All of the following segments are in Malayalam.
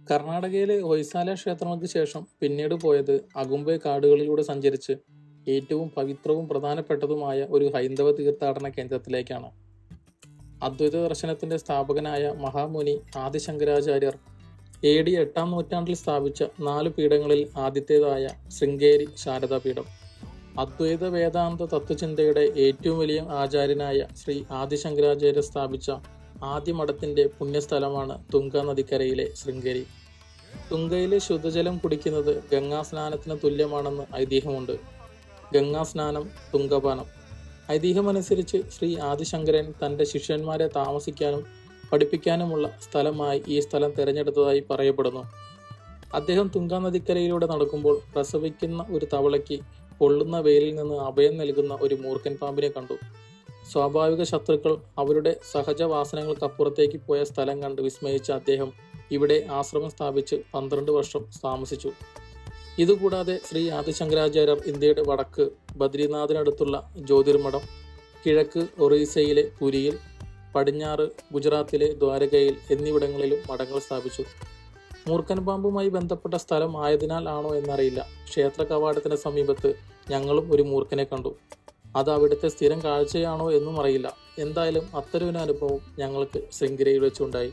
കർണാടകയിലെ ഹൊയ്സാല ക്ഷേത്രങ്ങൾക്ക് ശേഷം പിന്നീട് പോയത് അഗുംബെ കാടുകളിലൂടെ സഞ്ചരിച്ച് ഏറ്റവും പവിത്രവും പ്രധാനപ്പെട്ടതുമായ ഒരു ഹൈന്ദവ തീർത്ഥാടന കേന്ദ്രത്തിലേക്കാണ് അദ്വൈത ദർശനത്തിന്റെ സ്ഥാപകനായ മഹാമുനി ആദിശങ്കരാചാര്യർ എ ഡി എട്ടാം നൂറ്റാണ്ടിൽ സ്ഥാപിച്ച നാല് പീഠങ്ങളിൽ ആദ്യത്തേതായ ശൃംഗേരി ശാരദാപീഠം അദ്വൈത വേദാന്ത തത്വചിന്തയുടെ ഏറ്റവും വലിയ ആചാര്യനായ ശ്രീ ആദിശങ്കരാചാര്യർ സ്ഥാപിച്ച ആദ്യ മഠത്തിന്റെ പുണ്യസ്ഥലമാണ് തുങ്ക നദിക്കരയിലെ ശൃംഗേരി തുങ്കയിലെ ശുദ്ധജലം കുടിക്കുന്നത് ഗംഗാസ്നാനത്തിന് തുല്യമാണെന്ന് ഐതിഹ്യമുണ്ട് ഗംഗാസ്നാനം തുങ്കപാനം ഐതിഹ്യമനുസരിച്ച് ശ്രീ ആദിശങ്കരൻ തന്റെ ശിഷ്യന്മാരെ താമസിക്കാനും പഠിപ്പിക്കാനുമുള്ള സ്ഥലമായി ഈ സ്ഥലം തിരഞ്ഞെടുത്തതായി പറയപ്പെടുന്നു അദ്ദേഹം തുങ്ക നദിക്കരയിലൂടെ നടക്കുമ്പോൾ പ്രസവിക്കുന്ന ഒരു തവളയ്ക്ക് പൊള്ളുന്ന വെയിലിൽ നിന്ന് അഭയം നൽകുന്ന ഒരു മൂർഖൻ പാമ്പിനെ കണ്ടു സ്വാഭാവിക ശത്രുക്കൾ അവരുടെ സഹജവാസനകൾക്കപ്പുറത്തേക്ക് പോയ സ്ഥലം കണ്ട് വിസ്മയിച്ച അദ്ദേഹം ഇവിടെ ആശ്രമം സ്ഥാപിച്ച് പന്ത്രണ്ട് വർഷം താമസിച്ചു ഇതുകൂടാതെ ശ്രീ ആദിശങ്കരാചാര്യർ ഇന്ത്യയുടെ വടക്ക് ബദ്രിനാഥിനടുത്തുള്ള ജ്യോതിർമഠം കിഴക്ക് ഒറീസയിലെ പുരിയിൽ പടിഞ്ഞാറ് ഗുജറാത്തിലെ ദ്വാരകയിൽ എന്നിവിടങ്ങളിലും മഠങ്ങൾ സ്ഥാപിച്ചു മൂർഖൻ പാമ്പുമായി ബന്ധപ്പെട്ട സ്ഥലം ആയതിനാൽ ആണോ എന്നറിയില്ല ക്ഷേത്ര കവാടത്തിന് സമീപത്ത് ഞങ്ങളും ഒരു മൂർഖനെ കണ്ടു അത് അവിടുത്തെ സ്ഥിരം കാഴ്ചയാണോ എന്നും അറിയില്ല എന്തായാലും അത്തരമൊരു അനുഭവം ഞങ്ങൾക്ക് ശൃംഗിരയിൽ വെച്ചുണ്ടായി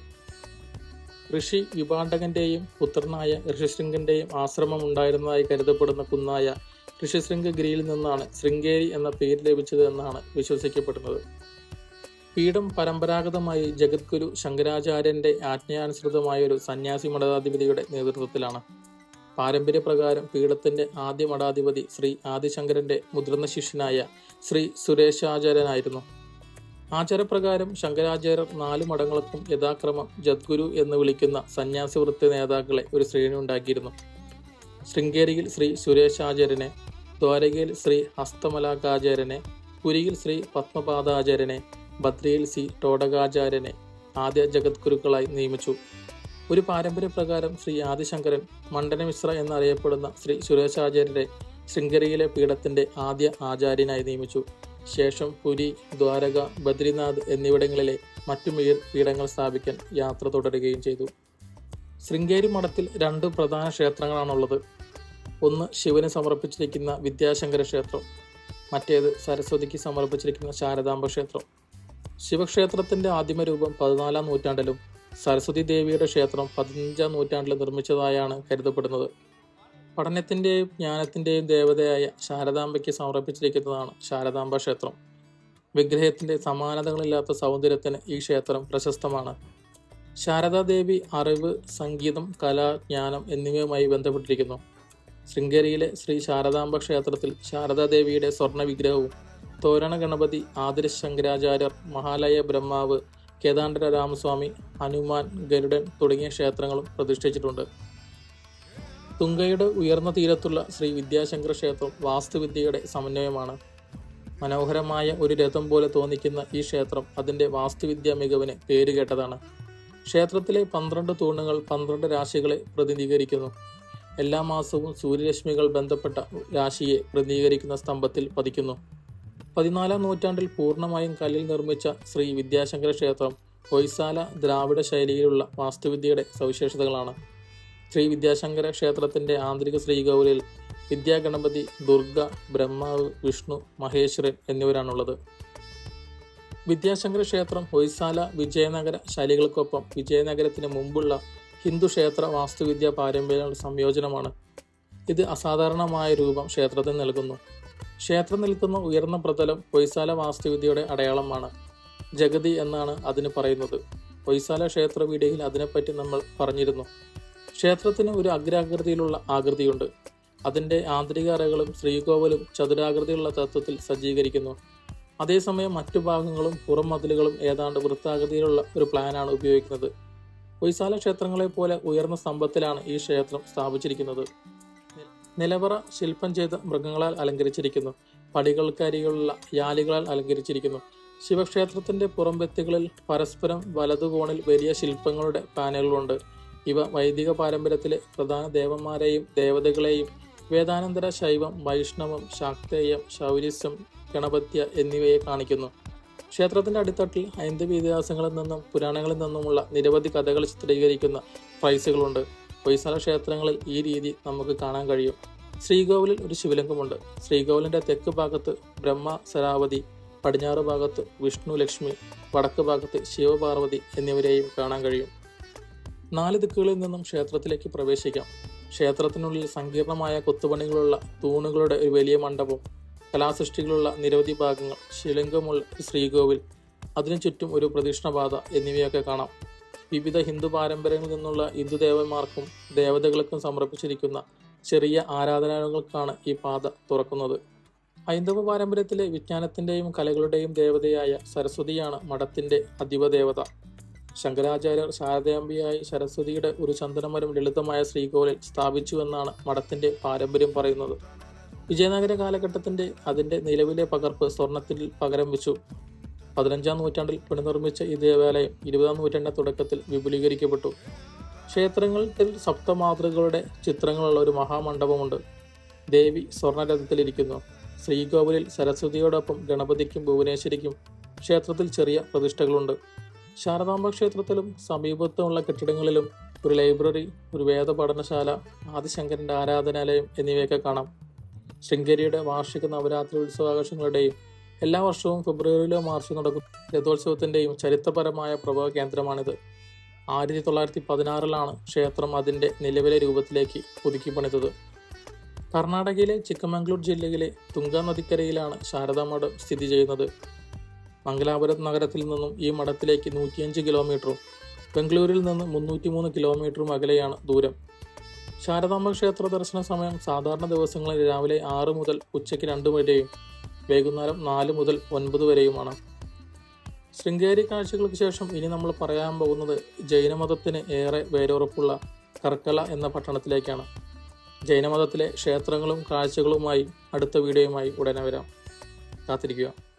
ഋഷി വിഭാണ്ഡകന്റെയും പുത്രനായ ഋഷിശൃംഗന്റെയും ആശ്രമം ഉണ്ടായിരുന്നതായി കരുതപ്പെടുന്ന കുന്നായ ഋഷിശൃംഗഗിരിയിൽ നിന്നാണ് ശൃംഗേരി എന്ന പേര് ലഭിച്ചത് എന്നാണ് വിശ്വസിക്കപ്പെടുന്നത് പീഠം പരമ്പരാഗതമായി ജഗദ്ഗുരു ശങ്കരാചാര്യന്റെ ആജ്ഞയാനുസൃതമായ ഒരു സന്യാസി മഠാധിപതിയുടെ നേതൃത്വത്തിലാണ് പാരമ്പര്യപ്രകാരം പീഠത്തിന്റെ ആദ്യ മഠാധിപതി ശ്രീ ആദിശങ്കരന്റെ മുതിർന്ന ശിഷ്യനായ ശ്രീ സുരേഷാചാര്യനായിരുന്നു ആചാരപ്രകാരം ശങ്കരാചാര്യർ നാല് മഠങ്ങൾക്കും യഥാക്രമം ജദ്ഗുരു എന്ന് വിളിക്കുന്ന സന്യാസി വൃത്തി നേതാക്കളെ ഒരു ശ്രേണി ഉണ്ടാക്കിയിരുന്നു ശൃംഗേരിയിൽ ശ്രീ സുരേഷാചാര്യനെ ദ്വാരകയിൽ ശ്രീ ഹസ്തമലാകാചാര്യനെ പുരിയിൽ ശ്രീ പത്മപാദാചാര്യനെ ബദ്രിയിൽ ശ്രീ ടോടകാചാര്യനെ ആദ്യ ജഗദ്ഗുരുക്കളായി നിയമിച്ചു ഒരു പാരമ്പര്യപ്രകാരം ശ്രീ ആദിശങ്കരൻ മണ്ഡനമിശ്ര എന്നറിയപ്പെടുന്ന ശ്രീ സുരേഷാചാര്യരെ ശൃംഗേരിയിലെ പീഠത്തിന്റെ ആദ്യ ആചാര്യനായി നിയമിച്ചു ശേഷം പുരി ദ്വാരക ബദ്രിനാഥ് എന്നിവിടങ്ങളിലെ മറ്റു മീർ പീഠങ്ങൾ സ്ഥാപിക്കാൻ യാത്ര തുടരുകയും ചെയ്തു ശൃംഗേരി മഠത്തിൽ രണ്ട് പ്രധാന ക്ഷേത്രങ്ങളാണുള്ളത് ഒന്ന് ശിവന് സമർപ്പിച്ചിരിക്കുന്ന വിദ്യാശങ്കര ക്ഷേത്രം മറ്റേത് സരസ്വതിക്ക് സമർപ്പിച്ചിരിക്കുന്ന ശാരദാംബ ക്ഷേത്രം ശിവക്ഷേത്രത്തിന്റെ ആദിമ രൂപം പതിനാലാം നൂറ്റാണ്ടിലും സരസ്വതി ദേവിയുടെ ക്ഷേത്രം പതിനഞ്ചാം നൂറ്റാണ്ടിൽ നിർമ്മിച്ചതായാണ് കരുതപ്പെടുന്നത് പഠനത്തിന്റെയും ജ്ഞാനത്തിന്റെയും ദേവതയായ ശാരദാംബയ്ക്ക് സമർപ്പിച്ചിരിക്കുന്നതാണ് ശാരദാംബ ക്ഷേത്രം വിഗ്രഹത്തിന്റെ സമാനതകളില്ലാത്ത സൗന്ദര്യത്തിന് ഈ ക്ഷേത്രം പ്രശസ്തമാണ് ശാരദാദേവി അറിവ് സംഗീതം കല ജ്ഞാനം എന്നിവയുമായി ബന്ധപ്പെട്ടിരിക്കുന്നു ശൃംഗേരിയിലെ ശ്രീ ശാരദാംബ ക്ഷേത്രത്തിൽ ശാരദാദേവിയുടെ സ്വർണ്ണ വിഗ്രഹവും തോരണ ഗണപതി ആതിര ശങ്കരാചാര്യർ മഹാലയ ബ്രഹ്മാവ് കേദാണ്ടര രാമസ്വാമി ഹനുമാൻ ഗരുഡൻ തുടങ്ങിയ ക്ഷേത്രങ്ങളും പ്രതിഷ്ഠിച്ചിട്ടുണ്ട് തുങ്കയുടെ ഉയർന്ന തീരത്തുള്ള ശ്രീ വിദ്യാശങ്കര ക്ഷേത്രം വാസ്തുവിദ്യയുടെ സമന്വയമാണ് മനോഹരമായ ഒരു രഥം പോലെ തോന്നിക്കുന്ന ഈ ക്ഷേത്രം അതിന്റെ വാസ്തുവിദ്യാ മികവിന് പേരുകേട്ടതാണ് ക്ഷേത്രത്തിലെ പന്ത്രണ്ട് തൂണുകൾ പന്ത്രണ്ട് രാശികളെ പ്രതിനിധീകരിക്കുന്നു എല്ലാ മാസവും സൂര്യരശ്മികൾ ബന്ധപ്പെട്ട രാശിയെ പ്രതിനിധീകരിക്കുന്ന സ്തംഭത്തിൽ പതിക്കുന്നു പതിനാലാം നൂറ്റാണ്ടിൽ പൂർണ്ണമായും കല്ലിൽ നിർമ്മിച്ച ശ്രീ വിദ്യാശങ്കര ക്ഷേത്രം ഹൊയ്സാല ദ്രാവിഡ ശൈലിയിലുള്ള വാസ്തുവിദ്യയുടെ സവിശേഷതകളാണ് ശ്രീ വിദ്യാശങ്കര ക്ഷേത്രത്തിന്റെ ആന്തരിക ശ്രീകൗലിൽ വിദ്യാഗണപതി ദുർഗ ബ്രഹ്മാവ് വിഷ്ണു മഹേശ്വരൻ എന്നിവരാണുള്ളത് വിദ്യാശങ്കര ക്ഷേത്രം ഹൊയ്സാല വിജയനഗര ശൈലികൾക്കൊപ്പം വിജയനഗരത്തിന് മുമ്പുള്ള ഹിന്ദു ക്ഷേത്ര വാസ്തുവിദ്യ പാരമ്പര്യങ്ങളുടെ സംയോജനമാണ് ഇത് അസാധാരണമായ രൂപം ക്ഷേത്രത്തിന് നൽകുന്നു ക്ഷേത്രം നിൽക്കുന്ന ഉയർന്ന പ്രതലം ഹൊയ്സാല വാസ്തുവിദ്യയുടെ അടയാളമാണ് ജഗതി എന്നാണ് അതിന് പറയുന്നത് ഹൊയ്സാല ക്ഷേത്ര വീഡിയോയിൽ അതിനെപ്പറ്റി നമ്മൾ പറഞ്ഞിരുന്നു ക്ഷേത്രത്തിന് ഒരു അഗ്രാകൃതിയിലുള്ള ആകൃതിയുണ്ട് അതിന്റെ ആന്തരിക അറകളും ശ്രീകോവിലും ചതുരാകൃതിയുള്ള തത്വത്തിൽ സജ്ജീകരിക്കുന്നു അതേസമയം മറ്റു ഭാഗങ്ങളും പുറം മതിലുകളും ഏതാണ്ട് വൃത്താകൃതിയിലുള്ള ഒരു പ്ലാനാണ് ഉപയോഗിക്കുന്നത് ഹൊയ്സാല ക്ഷേത്രങ്ങളെ പോലെ ഉയർന്ന സ്തംഭത്തിലാണ് ഈ ക്ഷേത്രം സ്ഥാപിച്ചിരിക്കുന്നത് നിലവറ ശില്പം ചെയ്ത മൃഗങ്ങളാൽ അലങ്കരിച്ചിരിക്കുന്നു പടികൾക്കരികളുള്ള യാലികളാൽ അലങ്കരിച്ചിരിക്കുന്നു ശിവക്ഷേത്രത്തിന്റെ പുറംഭിത്തികളിൽ പരസ്പരം വലതുകോണിൽ വലിയ ശില്പങ്ങളുടെ പാനലുകളുണ്ട് ഇവ വൈദിക പാരമ്പര്യത്തിലെ പ്രധാന ദേവന്മാരെയും ദേവതകളെയും വേദാനന്തര ശൈവം വൈഷ്ണവം ശാക്തേയം ശൗരിസം ഗണപത്യ എന്നിവയെ കാണിക്കുന്നു ക്ഷേത്രത്തിന്റെ അടിത്തട്ടിൽ ഹൈന്ദവ ഇതിഹാസങ്ങളിൽ നിന്നും പുരാണങ്ങളിൽ നിന്നുമുള്ള നിരവധി കഥകൾ ചിത്രീകരിക്കുന്ന ഫ്രൈസുകളുണ്ട് ഹൊയ്സല ക്ഷേത്രങ്ങളിൽ ഈ രീതി നമുക്ക് കാണാൻ കഴിയും ശ്രീകോവിലിൽ ഒരു ശിവലിംഗമുണ്ട് ശ്രീകോവിലിന്റെ തെക്ക് ഭാഗത്ത് ബ്രഹ്മ സരാവതി പടിഞ്ഞാറ് ഭാഗത്ത് വിഷ്ണു ലക്ഷ്മി വടക്ക് ഭാഗത്ത് ശിവപാർവതി എന്നിവരെയും കാണാൻ കഴിയും നാല് ദിക്കുകളിൽ നിന്നും ക്ഷേത്രത്തിലേക്ക് പ്രവേശിക്കാം ക്ഷേത്രത്തിനുള്ളിൽ സങ്കീർണമായ കൊത്തുപണികളുള്ള തൂണുകളുടെ ഒരു വലിയ മണ്ഡപം കലാസൃഷ്ടികളുള്ള നിരവധി ഭാഗങ്ങൾ ശിവലിംഗമുള്ള ഒരു ശ്രീകോവിൽ അതിനു ചുറ്റും ഒരു പ്രദക്ഷിണപാത എന്നിവയൊക്കെ കാണാം വിവിധ ഹിന്ദു പാരമ്പര്യങ്ങളിൽ നിന്നുള്ള ഹിന്ദു ദേവന്മാർക്കും ദേവതകൾക്കും സമർപ്പിച്ചിരിക്കുന്ന ചെറിയ ആരാധനാലയങ്ങൾക്കാണ് ഈ പാത തുറക്കുന്നത് ഹൈന്ദവ പാരമ്പര്യത്തിലെ വിജ്ഞാനത്തിന്റെയും കലകളുടെയും ദേവതയായ സരസ്വതിയാണ് മഠത്തിന്റെ അധിപദേവത ശങ്കരാചാര്യർ ശാരദാംബിയായി സരസ്വതിയുടെ ഒരു ചന്ദനമരം ലളിതമായ ശ്രീകോവിലിൽ സ്ഥാപിച്ചുവെന്നാണ് മഠത്തിന്റെ പാരമ്പര്യം പറയുന്നത് വിജയനഗര കാലഘട്ടത്തിന്റെ അതിന്റെ നിലവിലെ പകർപ്പ് സ്വർണത്തിൽ പകരം വെച്ചു പതിനഞ്ചാം നൂറ്റാണ്ടിൽ പുനർനിർമ്മിച്ച ഈ ദേവാലയം ഇരുപതാം നൂറ്റാണ്ടിന്റെ തുടക്കത്തിൽ വിപുലീകരിക്കപ്പെട്ടു ക്ഷേത്രങ്ങളിൽ സപ്തമാതൃകളുടെ ചിത്രങ്ങളുള്ള ഒരു മഹാമണ്ഡപമുണ്ട് ദേവി സ്വർണ്ണരഥത്തിലിരിക്കുന്നു ശ്രീകോവിലിൽ സരസ്വതിയോടൊപ്പം ഗണപതിക്കും ഭുവനേശ്വരിക്കും ക്ഷേത്രത്തിൽ ചെറിയ പ്രതിഷ്ഠകളുണ്ട് ശാരദാംബ ക്ഷേത്രത്തിലും സമീപത്തുമുള്ള കെട്ടിടങ്ങളിലും ഒരു ലൈബ്രറി ഒരു വേദപഠനശാല ആദിശങ്കരന്റെ ആരാധനാലയം എന്നിവയൊക്കെ കാണാം ശൃംഗേരിയുടെ വാർഷിക നവരാത്രി ഉത്സവാഘോഷങ്ങളുടെയും എല്ലാ വർഷവും ഫെബ്രുവരിയിലോ മാർച്ചിലോ നടക്കുന്ന രഥോത്സവത്തിന്റെയും ചരിത്രപരമായ പ്രഭവ കേന്ദ്രമാണിത് ആയിരത്തി തൊള്ളായിരത്തി പതിനാറിലാണ് ക്ഷേത്രം അതിന്റെ നിലവിലെ രൂപത്തിലേക്ക് പുതുക്കി പണിതത് കർണാടകയിലെ ചിക്കമംഗ്ലൂർ ജില്ലയിലെ തുങ്ക നദിക്കരയിലാണ് ശാരദാ മഠം സ്ഥിതി ചെയ്യുന്നത് മംഗലാപുരം നഗരത്തിൽ നിന്നും ഈ മഠത്തിലേക്ക് നൂറ്റിയഞ്ച് കിലോമീറ്ററും ബംഗളൂരിൽ നിന്ന് മുന്നൂറ്റിമൂന്ന് കിലോമീറ്ററും അകലെയാണ് ദൂരം ശാരദാംബ ക്ഷേത്ര ദർശന സമയം സാധാരണ ദിവസങ്ങളിൽ രാവിലെ ആറ് മുതൽ ഉച്ചയ്ക്ക് രണ്ട് വരെയും വൈകുന്നേരം നാല് മുതൽ ഒൻപത് വരെയുമാണ് ശൃംഗേരി കാഴ്ചകൾക്ക് ശേഷം ഇനി നമ്മൾ പറയാൻ പോകുന്നത് ജൈനമതത്തിന് ഏറെ വേരുറപ്പുള്ള കർക്കല എന്ന പട്ടണത്തിലേക്കാണ് ജൈനമതത്തിലെ ക്ഷേത്രങ്ങളും കാഴ്ചകളുമായി അടുത്ത വീഡിയോയുമായി ഉടനെ വരാം കാത്തിരിക്കുക